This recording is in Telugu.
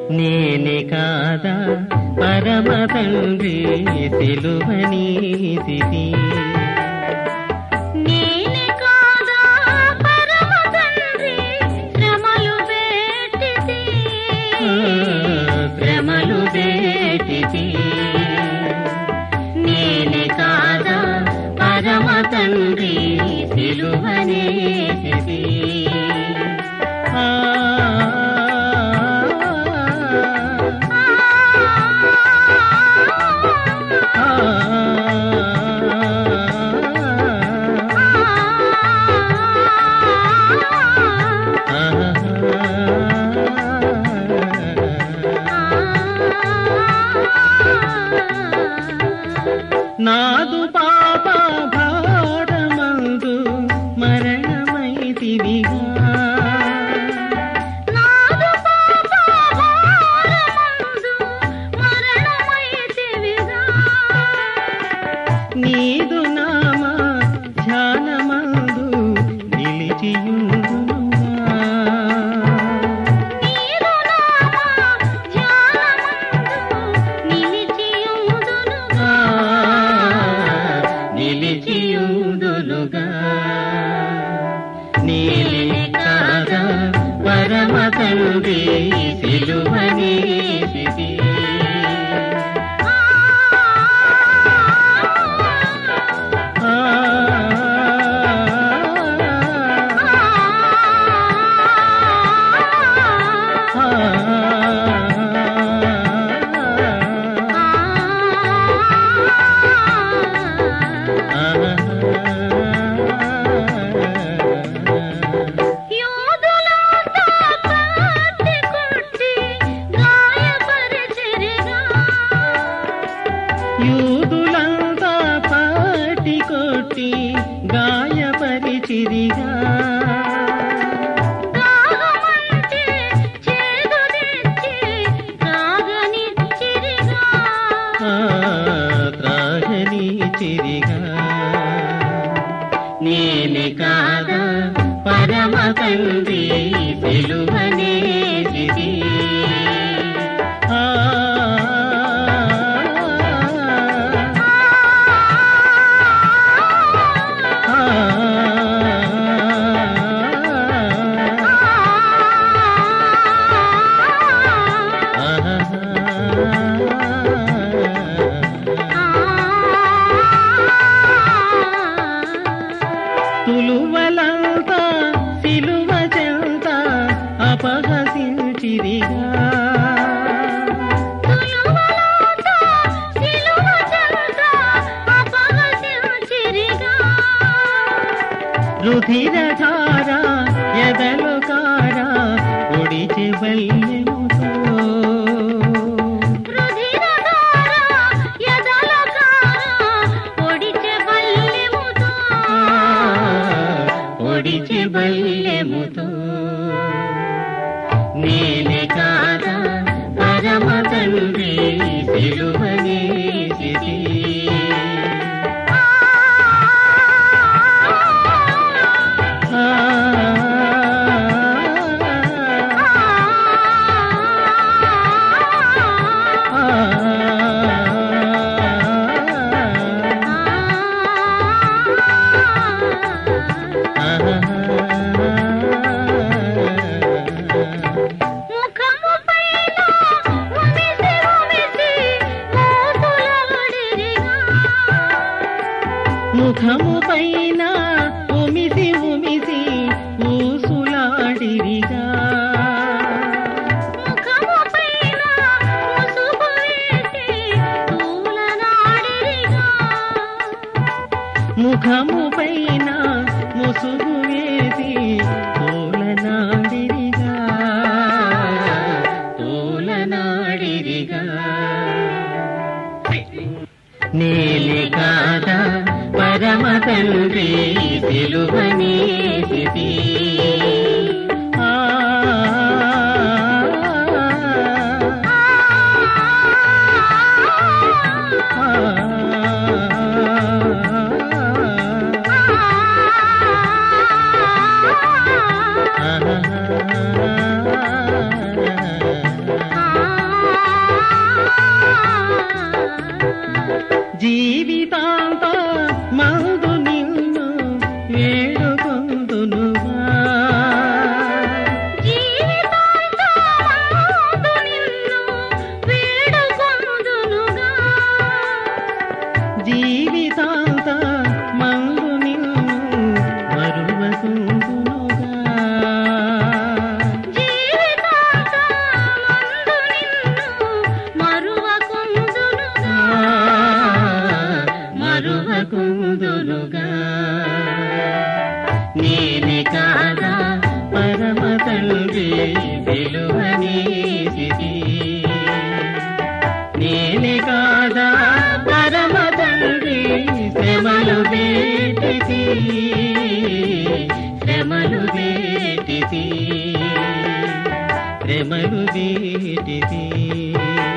నేనే కాదా పరమ తండ్రి సిలువనీసిది నేనే కాదా పరమ తండ్రి శ్రమలు పెట్టితి శ్రమలు దేటిది నేనే కాదా పరమ తండ్రి సిలువనేసిది ఆ నాదు పాప భారమందు మరణమైతివిగా నాదు పాప భారమందు మరణమైతివిగా నీదు నామ ధ్యానమందు నిలిచియుండునుగా నీరు నామ ధ్యానమందు నిలిచియుందునుగా నిలిచియుందులుగా నీలి కాదా పరమ తండ్రి సిలువనేసిది ఆ యోధులంతా కత్తి కొట్టి గాయపరిచిరిగా యూదులంతా పాటి కొట్టి గాయపరిచిరిగా దాహమంటే చేదు తెచ్చి త్రాగనిచ్చిరిగా ఆ, త్రాగని చిరిగా నేనే కాదా పరమ తండ్రి పిలువనేసిది ఆ తులువలంతా సిలువ చెంత అపహసించిరిగా తులువలంతా సిలువ చెంత అపహసించిరిగా రుధిరధార ఎదలు కార ఒడిచి బల్యముతో రుధిరధార ఎదలకార పొడిచె బల్లెముతో ఒడిచి బల్యముతో నేనే కాదా పరమ తండ్రి సిలువనేసిది ఆ ముఖము పైన ఉమిసి ఉమిసి మోసులాడిరిగా ముఖము పైన ఉమిసి ఉమిసి ఊసులాడిరిగా ముఖము పైన ముసుగు వేసి తూలనాడిరిగా ముఖము పైన ముసుగు వేసి తోలనాడిరిగా తోలనాడిరిగా నేనే కాదా పరమ తండ్రి సిలువనేసిది ఆ ఆ చేసితి నేనే కాదా పరమ తండ్రి శ్రమలు వేటితి శ్రమలు వేటితి శ్రమలు వేటితి